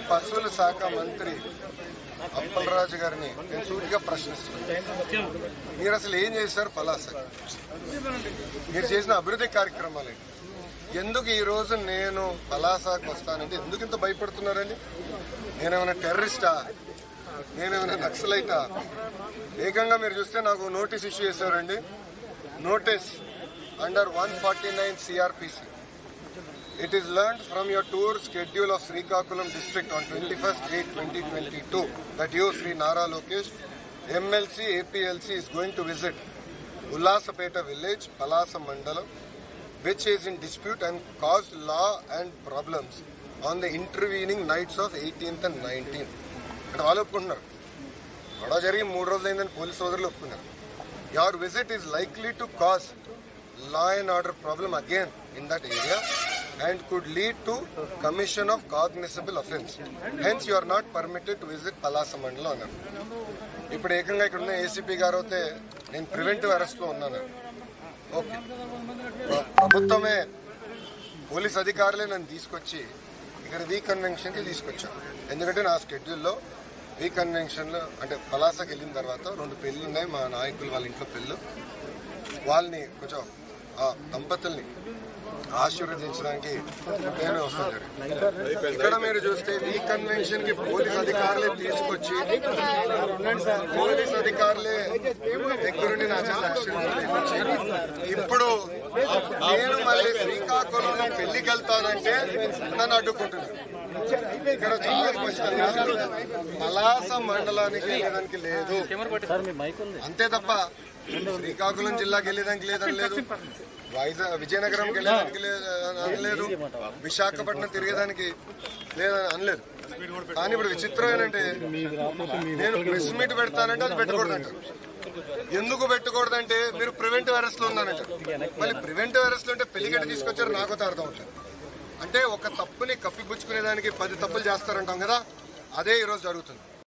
పశువుల శాఖ మంత్రి అప్పలరాజు గారిని నేను సూటిగా ప్రశ్నిస్తున్నాను మీరు అసలు ఏం చేశారు పలాస మీరు చేసిన అభివృద్ధి కార్యక్రమాలు ఏంటి? ఎందుకు ఈ రోజు నేను పలాసాకు వస్తానంటే ఎందుకు ఇంత భయపడుతున్నారండి నేనేమైనా టెర్రరిస్టా నేనేమైనా నక్సలైటా ఏకంగా మీరు చూస్తే నాకు నోటీస్ ఇష్యూ చేశారండి notice under one forty nine CRPC It is learned from your tour schedule of Srikakulam district on 21st 8 2022 that you, Sri Nara Lokesh, MLC APLC is going to visit Ullasapeta village, Palasa Mandalam, which is in dispute and caused law and problems on the intervening nights of 18th and 19th. అంటే వాళ్ళు ఒప్పుకుంటున్నారు గొడవ జరిగి మూడు రోజులు అయిందని police సోదరులు ఒప్పుకున్నారు your visit is likely to cause law and order problem again in that area and could lead to commission of cognisable offence hence you are not permitted to visit Palasa మండలం అన్నారు ఇప్పుడు ఏకంగా ఇక్కడ ఉన్న ఏసీపీ గారు అయితే నేను ప్రివెంటివ్ అరెస్ట్ లో ఉన్నాను ఓకే ప్ర- ప్రభుత్వమే పోలీస్ అధికారులే నన్ను తీసుకొచ్చి ఇక్కడ వీ కన్వెన్షన్ కి తీసుకొచ్చాను ఎందుకంటే నా స్కెడ్యూల్లో వీ కన్వెన్షన్ లో అంటే పలాసకి వెళ్ళిన తర్వాత రెండు పెళ్లి ఉన్నాయి మా నాయకులు వాళ్ళ ఇంట్లో పెళ్ళు వాళ్ళని కొంచెం ఆ దంపతుల్ని ఆశీర్వదించడానికి నేను వస్తాను జరిగింది. ఇక్కడ మీరు చూస్తే ఈ కన్వెన్షన్ కి పోలీస్ అధికారులే తీసుకొచ్చి పోలీస్ అధికారులే దగ్గరుండి నా చేత ఆశీర్వదించి ఇప్పుడు నేను మళ్ళీ శ్రీకాకుళంలో పెళ్లికి వెళ్తానంటే నన్ను అడ్డుకుంటున్నాను ఇక్కడ చాలా స్పష్టంగా పలాస మండలానికి వెళ్ళడానికి లేదు అంతే తప్ప శ్రీకాకుళం జిల్లాకి వెళ్ళేదానికి లేదని లేదు వైజాగ్ విజయనగరంకి వెళ్ళేదానికి లే- లేదు విశాఖపట్నం తిరిగేదానికి లేదని అనలేదు కానీ ఇప్పుడు విచిత్రం ఏంటంటే నేను ప్రెస్ మీట్ పెడతానంటే అది పెట్టకూడదంటారు ఎందుకు పెట్టకూడదంటే మీరు ప్రివెంటివ్ అరెస్ట్ లో ఉన్నానంటారు మళ్ళీ ప్రివెంటివ్ అరెస్ట్ లో ఉంటే పెళ్లిగడ్డ తీసుకొచ్చారు నాకు అయితే అర్థం అవుతుంది అంటే ఒక తప్పుని కప్పిపుచ్చుకునేదానికి పది తప్పులు చేస్తారంటాం కదా అదే ఈరోజు జరుగుతుంది